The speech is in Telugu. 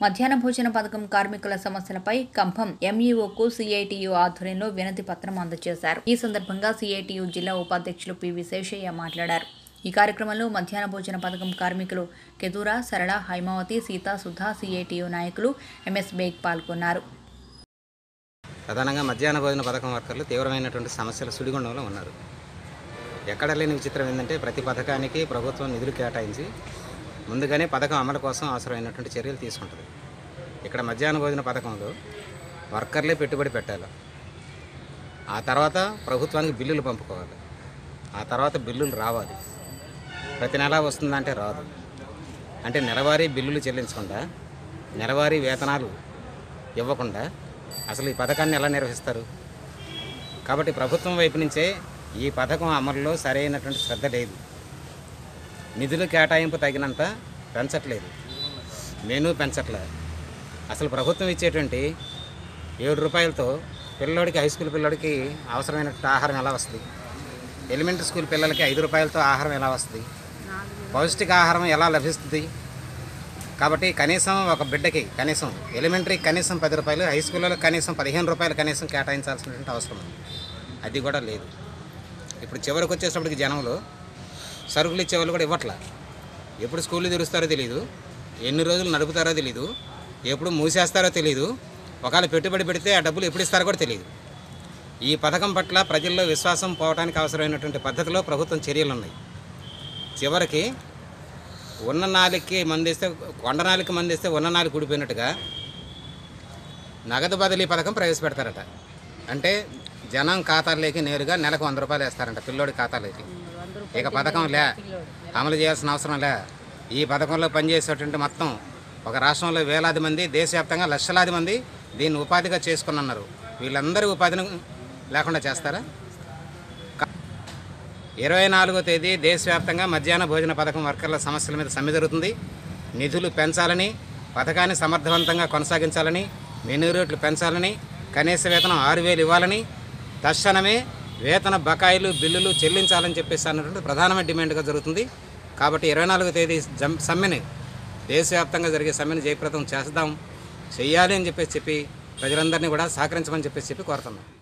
మధ్యాహ్న భోజన పథకం కార్మికుల సమస్యలపై కంభం ఎంఈఓకు సిఐటియు ఆధ్వర్యంలో వినతి పత్రం అందజేశారు ఈ సందర్భంగా సిఐటియు జిల్లా ఉపాధ్యక్షులు పి విశేషయ్య మాట్లాడారు ఈ కార్యక్రమంలో మధ్యాహ్న భోజన పథకం కార్మికులు కెదూరా సరళ హైమావతి సీత సుధా సిఐటియు నాయకులు ఎంఎస్ బేగ్ పాల్గొన్నారు ప్రధానంగా మధ్యాహ్న భోజన పథకం వర్కర్లు తీవ్రమైనటువంటి సమస్యల సుడిగుండంలో ఉన్నారు ఎక్కడ లేని విచిత్రం ఏంటంటే ప్రతి పథకానికి ప్రభుత్వం నిధులు కేటాయించి ముందుగానే పథకం అమలు కోసం అవసరమైనటువంటి చర్యలు తీసుకుంటుంది ఇక్కడ మధ్యాహ్న భోజన పథకంలో వర్కర్లే పెట్టుబడి పెట్టాలి ఆ తర్వాత ప్రభుత్వానికి బిల్లులు పంపుకోవాలి ఆ తర్వాత బిల్లులు రావాలి ప్రతి నెల వస్తుందంటే రాదు అంటే నెలవారీ బిల్లులు చెల్లించకుండా నెలవారీ వేతనాలు ఇవ్వకుండా అసలు ఈ పథకాన్ని ఎలా నిర్వహిస్తారు కాబట్టి ప్రభుత్వం వైపు నుంచే ఈ పథకం అమలులో సరైనటువంటి శ్రద్ధ లేదు నిధులు కేటాయింపు తగినంత పెంచట్లేదు మెనూ పెంచట్లే అసలు ప్రభుత్వం ఇచ్చేటువంటి ఏడు రూపాయలతో పిల్లోడికి హై స్కూల్ పిల్లోడికి అవసరమైనటువంటి ఆహారం ఎలా వస్తుంది ఎలిమెంటరీ స్కూల్ పిల్లలకి ఐదు రూపాయలతో ఆహారం ఎలా వస్తుంది పౌష్టికాహారం ఎలా లభిస్తుంది కాబట్టి కనీసం ఒక బిడ్డకి కనీసం ఎలిమెంటరీ కనీసం పది రూపాయలు హై స్కూల్లో కనీసం పదిహేను రూపాయలు కనీసం కేటాయించాల్సినటువంటి అవసరం ఉంది అది కూడా లేదు ఇప్పుడు చివరికి వచ్చేటప్పటికి జనంలో సరుకులు ఇచ్చేవాళ్ళు కూడా ఇవ్వట్లా ఎప్పుడు స్కూళ్ళు తెరుస్తారో తెలియదు ఎన్ని రోజులు నడుపుతారో తెలియదు ఎప్పుడు మూసేస్తారో తెలియదు ఒకవేళ పెట్టుబడి పెడితే ఆ డబ్బులు ఎప్పుడు ఇస్తారో కూడా తెలియదు ఈ పథకం పట్ల ప్రజల్లో విశ్వాసం పోవడానికి అవసరమైనటువంటి పద్ధతిలో ప్రభుత్వం చర్యలు ఉన్నాయి చివరికి ఉన్న నాలుగుకి మందిస్తే కొండ నాలుగుకి మందిస్తే ఉన్న నాలుగు కూడిపోయినట్టుగా నగదు బదిలీ పథకం ప్రవేశపెడతారట అంటే జనం ఖాతాల్లోకి నేరుగా నెలకు వంద రూపాయలు వేస్తారంట పిల్లోడి ఖాతాలోకి ఇక పథకం లే అమలు చేయాల్సిన అవసరం లే ఈ పథకంలో పనిచేసేటువంటి మొత్తం ఒక రాష్ట్రంలో వేలాది మంది దేశవ్యాప్తంగా లక్షలాది మంది దీన్ని ఉపాధిగా చేసుకుని ఉన్నారు వీళ్ళందరి ఉపాధిని లేకుండా చేస్తారా ఇరవై నాలుగో తేదీ దేశవ్యాప్తంగా మధ్యాహ్న భోజన పథకం వర్కర్ల సమస్యల మీద సమ్మె జరుగుతుంది నిధులు పెంచాలని పథకాన్ని సమర్థవంతంగా కొనసాగించాలని మెనూ రేట్లు పెంచాలని కనీస వేతనం ఆరు వేలు ఇవ్వాలని తక్షణమే వేతన బకాయిలు బిల్లులు చెల్లించాలని చెప్పేసి అన్నటువంటి ప్రధానమైన డిమాండ్గా జరుగుతుంది కాబట్టి ఇరవై నాలుగో తేదీ జం- సమ్మెని దేశవ్యాప్తంగా జరిగే సమ్మెను జయప్రదం చేద్దాం చెయ్యాలి అని చెప్పేసి చెప్పి ప్రజలందరినీ కూడా సహకరించమని చెప్పేసి చెప్పి కోరుతున్నాం